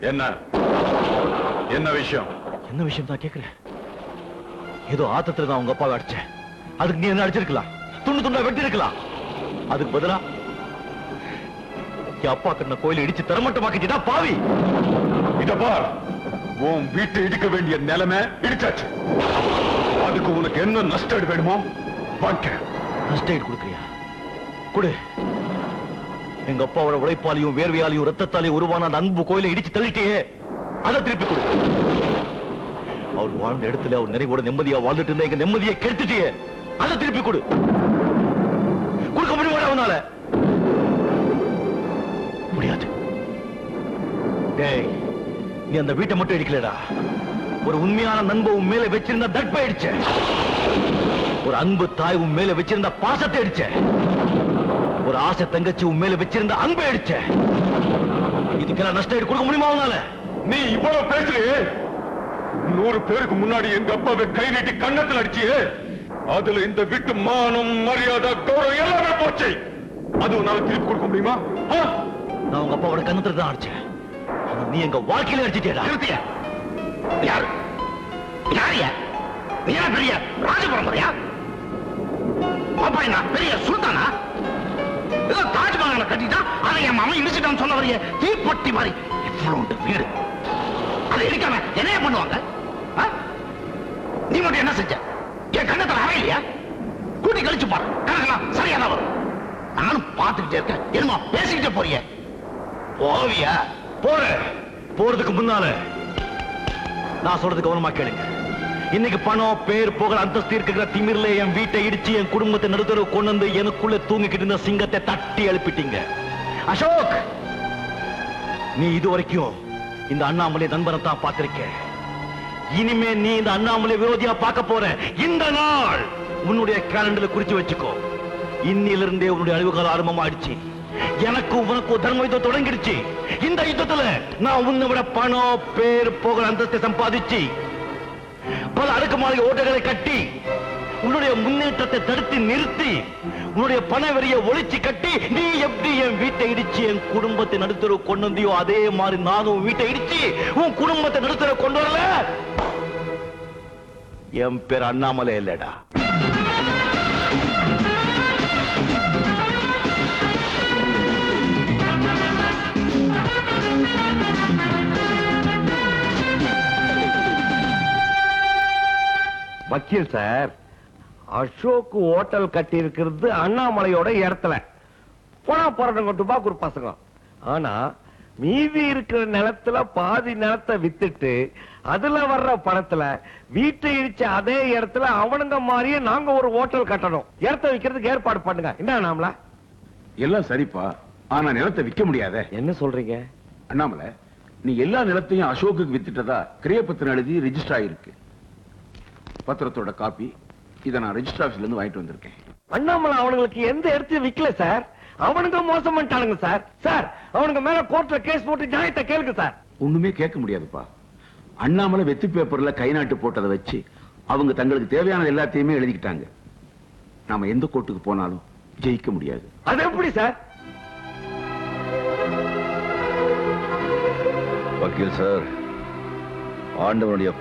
என்ன என்ன விஷயம் என்ன விஷயம் தான் கேக்குறேன் ஏதோ ஆத்தத்துல தான் உங்க அப்பாவை அடிச்சேன் அதுக்கு நீ என்ன அடிச்சிருக்கலாம் துண்டு துண்டா வெட்டி இருக்கலாம் அதுக்கு பதிலா என் அப்பா கண்ண கோயில இடிச்சு தரமட்டமாக்கிட்டா பாவி இத பார் உன் வீட்டை இடிக்க வேண்டிய நிலைமை இடிச்சாச்சு அதுக்கு உனக்கு என்ன நஷ்டம் வேணுமோ வாங்க நஷ்டம் கொடுக்குறியா கொடு எங்க அப்பாவோட உழைப்பாலையும் வேர்வையாலையும் ரத்தத்தாலையும் உருவான அந்த அன்பு கோயிலை இடிச்சு தள்ளிட்டியே அதை திருப்பி கொடு அவர் வாழ்ந்த இடத்துல அவர் நிறைவோட நிம்மதியா வாழ்ந்துட்டு இருந்த எங்க நிம்மதியை கெடுத்துட்டியே அதை திருப்பி கொடு கொடுக்க முடியுமா அவனால முடியாது டேய் நீ அந்த வீட்டை மட்டும் இடிக்கலடா ஒரு உண்மையான நண்பன் உன் மேல வச்சிருந்த தட்பை அடிச்ச ஒரு அன்பு தாய் உன் மேல வச்சிருந்த பாசத்தை அடிச்ச ஒரு ஆசை தங்கச்சி உன் மேல வச்சிருந்த அன்பை அடிச்ச இதுக்கெல்லாம் நஷ்டம் ஈடு கொடுக்க முடியுமா அவனால நீ இவ்வளவு பேசுறியே நூறு பேருக்கு முன்னாடி எங்க அப்பாவை கை நீட்டி கண்ணத்தில் அடிச்சியே அதுல இந்த வீட்டு மானம் மரியாதை கௌரவம் எல்லாமே போச்சு அது உன்னால திருப்பி கொடுக்க முடியுமா ஆ? நான் உங்க அப்பாவோட கண்ணத்துல தான் அடிச்சேன் ஆனா நீ எங்க வாழ்க்கையில அடிச்சிட்டியடா நிறுத்திய யாரு யார் யார் நீ என்ன பெரிய ராஜபரம்பரையா பாப்பா என்ன பெரிய சுல்தானா ஏதோ தாஜ்மஹாலை கட்டிட்டா அதை என் மாமன் இடிச்சிட்டான்னு சொன்ன வரைய தீப்பொட்டி மாதிரி இவ்வளவு வீடு அதை இடிக்காம என்னைய பண்ணுவாங்க ஆ? நீ மட்டும் என்ன செஞ்ச என் கண்ணத்துல அறையிலையா கூட்டி கழிச்சு பாரு கணக்கெல்லாம் சரியா தான் வரும் நானும் பார்த்துக்கிட்டே இருக்கேன் என்னமோ பேசிக்கிட்டே போறிய போவியா போறேன் போறதுக்கு முன்னால நான் சொல்றது கவனமா கேளுங்க இன்னைக்கு பணம் பேர் புகழ் அந்தஸ்து இருக்கிற திமிர்ல என் வீட்டை இடிச்சு என் குடும்பத்தை நடுத்தரவு கொண்டு வந்து எனக்குள்ள தூங்கிக்கிட்டு இருந்த சிங்கத்தை தட்டி எழுப்பிட்டீங்க அசோக் நீ இது வரைக்கும் இந்த அண்ணாமலை நண்பனை தான் பார்த்திருக்க இனிமே நீ இந்த அண்ணாமலை விரோதியா பார்க்க போற இந்த நாள் உன்னுடைய கேலண்டர்ல குறிச்சு வச்சுக்கோ இன்னிலிருந்தே உன்னுடைய அழிவுகால ஆரம்பமாயிடுச்சு எனக்கும் உனக்கும் தர்ம யுத்தம் தொடங்கிடுச்சு இந்த யுத்தத்துல நான் உன்னை விட பணம் பேர் புகழ் அந்தஸ்தை சம்பாதிச்சு பல அடுக்குமாளிகை ஓட்டைகளை கட்டி உன்னுடைய முன்னேற்றத்தை தடுத்து நிறுத்தி உன்னுடைய பண வெறிய ஒளிச்சு கட்டி நீ எப்படி என் வீட்டை இடிச்சு என் குடும்பத்தை நடுத்தர கொண்டு வந்தியோ அதே மாதிரி நானும் உன் வீட்டை இடிச்சு உன் குடும்பத்தை நடுத்தர கொண்டு வரல என் பேர் அண்ணாமலை இல்லடா வக்கீல் சார் அசோக் ஹோட்டல் கட்டி இருக்கிறது அண்ணாமலையோட இடத்துல போனா போராட்டம் டுபாக்கூர் பசங்க ஆனா மீதி இருக்கிற நிலத்துல பாதி நிலத்தை வித்துட்டு அதுல வர்ற பணத்துல வீட்டை இடிச்ச அதே இடத்துல அவனுங்க மாதிரியே நாங்க ஒரு ஹோட்டல் கட்டணும் இடத்த விக்கிறதுக்கு ஏற்பாடு பண்ணுங்க என்ன நாமல எல்லாம் சரிப்பா ஆனா நிலத்தை விக்க முடியாதே என்ன சொல்றீங்க அண்ணாமலை நீ எல்லா நிலத்தையும் அசோக்குக்கு வித்துட்டதா கிரியப்பத்திரம் எழுதி ரெஜிஸ்டர் ஆயிருக்கு பத்திரத்தோட காப்பி இதை நான் ரெஜிஸ்டர் ஆபீஸ்ல இருந்து வாங்கிட்டு வந்திருக்கேன் அண்ணாமலை அவனுங்களுக்கு எந்த இடத்தையும் விக்கல சார் அவனுங்க மோசம் பண்ணிட்டானுங்க சார் சார் அவனுங்க மேல கோர்ட்ல கேஸ் போட்டு நியாயத்தை கேளுங்க சார் ஒண்ணுமே கேட்க முடியாதுப்பா அண்ணாமலை வெத்து பேப்பர்ல கை நாட்டு போட்டதை வச்சு அவங்க தங்களுக்கு தேவையான எல்லாத்தையுமே எழுதிக்கிட்டாங்க நாம எந்த கோர்ட்டுக்கு போனாலும் ஜெயிக்க முடியாது அது எப்படி சார் வக்கீல் சார் ஆண்டவனுடைய